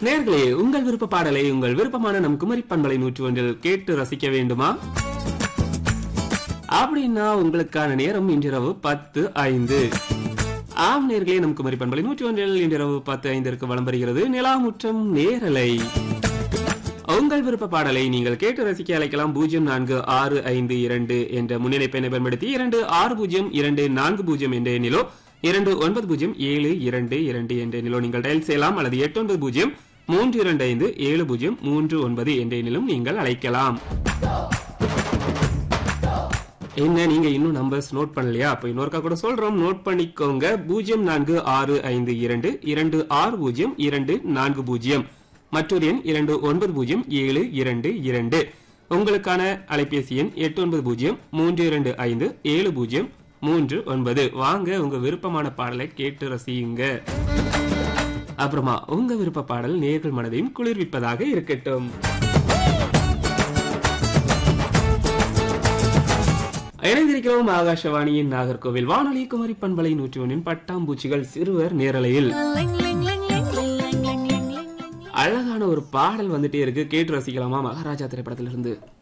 நேர்களே உங்கள் விருப்ப பாடலை உங்கள் விருப்பமான நம் குமரி பண்பலை நூற்று ஒன்றில் கேட்டு ரசிக்க வேண்டுமா அப்படின்னா உங்களுக்கான நேரம் இன்றிரவு பத்து ஐந்து ஆம் நேர்களே நம் குமரி பண்பலை நூற்றி ஒன்றில் இன்றிரவு பத்து ஐந்திற்கு வலம் வருகிறது நிலாமுற்றம் நேரலை உங்கள் விருப்ப பாடலை நீங்கள் கேட்டு ரசிக்க அழைக்கலாம் பூஜ்ஜியம் நான்கு ஆறு ஐந்து இரண்டு என்ற முன்னிலைப்பெண்ணை பயன்படுத்தி இரண்டு ஆறு பூஜ்ஜியம் இரண்டு நான்கு பூஜ்ஜியம் என்ற எண்ணிலோ இரண்டு ஒன்பது பூஜ்ஜியம் ஏழு இரண்டு இரண்டு என்ற எண்ணிலோ நீங்கள் டயல் செய்யலாம் அல்லது எட்டு ஒன்பது பூஜ்ஜியம் மூன்று இரண்டு ஐந்து ஏழு பூஜ்ஜியம் மூன்று ஒன்பது என்ற எண்ணிலும் நீங்கள் அழைக்கலாம் என்ன நீங்க இன்னும் நம்பர்ஸ் நோட் பண்ணலையா அப்ப இன்னொருக்கா கூட சொல்றோம் நோட் பண்ணிக்கோங்க பூஜ்ஜியம் நான்கு ஆறு ஐந்து இரண்டு இரண்டு ஆறு பூஜ்ஜியம் இரண்டு நான்கு பூஜ்ஜியம் மற்றொரு எண் இரண்டு ஒன்பது பூஜ்ஜியம் ஏழு இரண்டு இரண்டு உங்களுக்கான அலைபேசி எண் எட்டு ஒன்பது பூஜ்ஜியம் மூன்று இரண்டு ஐந்து ஏழு பூஜ்ஜியம் மூன்று ஒன்பது வாங்க உங்க விருப்பமான பாடலை கேட்டு ரசியுங்க அப்புறமா உங்க விருப்ப பாடல் நேர்கள் மனதையும் குளிர்விப்பதாக இருக்கட்டும் இணைந்திருக்கிறோம் ஆகாஷவாணியின் நாகர்கோவில் வானொலி குமரி பண்பலை நூற்றி ஒன்றின் பட்டாம்பூச்சிகள் சிறுவர் நேரலையில் அழகான ஒரு பாடல் வந்துட்டே இருக்கு கேட்டு ரசிக்கலாமா மகாராஜா திரைப்படத்திலிருந்து